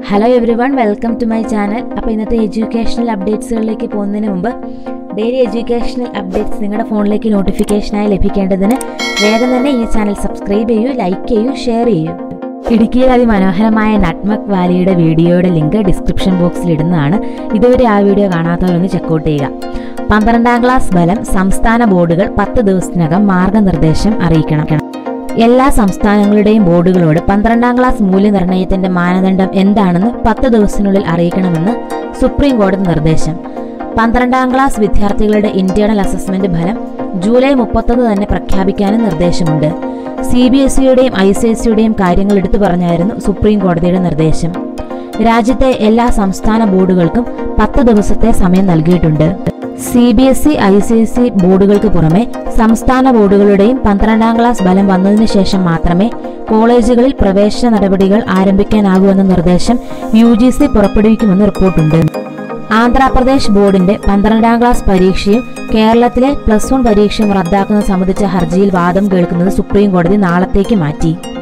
hello everyone welcome to my channel അപ്പോൾ ഇന്നത്തെ educational അപ്ഡേറ്റ്സുകളിലേക്ക് പോകുന്നതിന് മുമ്പ് ഡെയിലി എഡ്യൂക്കേഷണൽ അപ്ഡേറ്റ്സ് നിങ്ങളുടെ ഫോണിലേക്ക് നോട്ടിഫിക്കേഷനായി ലഭിക്കേണ്ടതിന് വേഗം തന്നെ ഈ ചാനൽ സബ്സ്ക്രൈബ് ചെയ്യൂ ലൈക്ക് ചെയ്യൂ ഷെയർ ചെയ്യൂ ഇടുക്കിയിലെ അതിമനോഹരമായ നട്മക് വാലിയുടെ വീഡിയോയുടെ ലിങ്ക് ഡിസ്ക്രിപ്ഷൻ ബോക്സിൽ ഇടുന്നതാണ് ഇതുവരെ ആ വീഡിയോ കാണാത്തവരൊന്ന് ചെക്കൗട്ട് ചെയ്യുക പന്ത്രണ്ടാം ക്ലാസ് ഫലം സംസ്ഥാന ബോർഡുകൾ പത്ത് ദിവസത്തിനകം മാർഗനിർദ്ദേശം അറിയിക്കണം എല്ലാ സംസ്ഥാനങ്ങളുടെയും ബോർഡുകളോട് പന്ത്രണ്ടാം ക്ലാസ് മൂല്യനിർണ്ണയത്തിന്റെ മാനദണ്ഡം എന്താണെന്ന് പത്ത് ദിവസത്തിനുള്ളിൽ അറിയിക്കണമെന്ന് സുപ്രീം കോടതി നിർദ്ദേശം പന്ത്രണ്ടാം ക്ലാസ് വിദ്യാർത്ഥികളുടെ ഇന്റേണൽ അസസ്മെന്റ് ഫലം ജൂലൈ മുപ്പത്തൊന്ന് തന്നെ പ്രഖ്യാപിക്കാനും നിർദ്ദേശമുണ്ട് സി ബി എസ് ഇയുടെയും ഐ സി എസ് സിയുടെയും കാര്യങ്ങൾ എടുത്തു പറഞ്ഞായിരുന്നു സുപ്രീം കോടതിയുടെ നിർദ്ദേശം രാജ്യത്തെ എല്ലാ സംസ്ഥാന ബോർഡുകൾക്കും പത്ത് ദിവസത്തെ സമയം നൽകിയിട്ടുണ്ട് C B S E I C S E ബോർഡുകൾക്ക് പുറമെ സംസ്ഥാന ബോർഡുകളുടെയും പന്ത്രണ്ടാം ക്ലാസ് ഫലം വന്നതിനു ശേഷം മാത്രമേ കോളേജുകളിൽ പ്രവേശന നടപടികൾ ആരംഭിക്കാനാകൂ എന്ന നിർദ്ദേശം യു ജി സി പുറപ്പെടുവിക്കുമെന്ന് റിപ്പോർട്ടുണ്ട് ആന്ധ്രാപ്രദേശ് ബോർഡിന്റെ പന്ത്രണ്ടാം ക്ലാസ് പരീക്ഷയും കേരളത്തിലെ പ്ലസ് വൺ പരീക്ഷയും റദ്ദാക്കുന്നത് സംബന്ധിച്ച ഹർജിയിൽ വാദം കേൾക്കുന്നത് സുപ്രീം കോടതി നാളത്തേക്ക് മാറ്റി